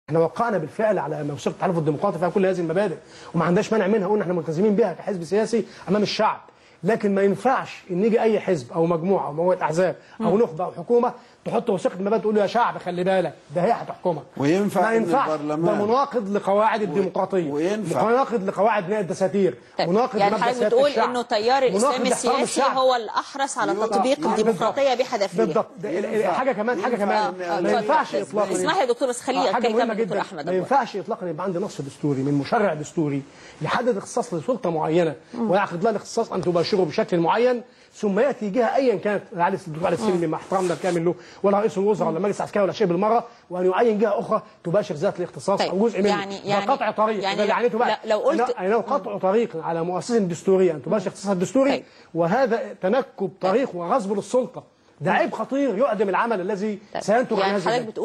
احنا وقعنا بالفعل على موثوقه التحالف الديمقراطي فيها كل هذه المبادئ وما عندناش مانع منها قلنا احنا ملتزمين بها كحزب سياسي امام الشعب لكن ما ينفعش ان يجي اي حزب او مجموعه او مجموعه احزاب او نخبه او حكومه تحط وثيقه المبادئ تقول له يا شعب خلي بالك ده هي هتحكمك وينفع ما إن ينفعش ده البرلمان- مناقض لقواعد الديمقراطيه وينفع. مناقض لقواعد بناء الدساتير طيب، مناقض يعني لمبدأ حضرتك سيادة بتقول الشعب. انه تيار الاسلام مناقض لاحترام السياسي الشعب. هو الاحرص على يوضع- تطبيق بالضبط. الديمقراطيه بحذافيرها بالضبط ده ال- ال- حاجه كمان حاجه كمان آه، ما اتفضل. ينفعش اطلاقا اسمح لي يا دكتور بس خليه آه، حاجه يتكلم مهمه دكتور جدا احمد ما أبو ينفعش اطلاقا يبقى عندي نص دستوري من مشرع دستوري يحدد اختصاص لسلطه معينه ويعقد لها الاختصاص ان تباشره بشكل معين ثم ياتي جهه ايا كانت علي الدكتور علي السلمي مع احترامنا الكامل له ولا رئيس الوزراء ولا مجلس عسكري ولا شيء بالمره وان يعين جهه اخرى تباشر ذات الاختصاص طيب، او جزء منه يعني- ده يعني- قطع طريق يعني ده اللي عانيته بقى لا- لو قلت- أنا- أنا قطع طريق على مؤسسه دستوريه ان تباشر اختصاصها الدستوري طيب. وهذا تنكب طريق وغصب للسلطه ده عيب خطير يعدم العمل الذي طيب، سينتج عن يعني هذا حضرتك الجانب. بتقول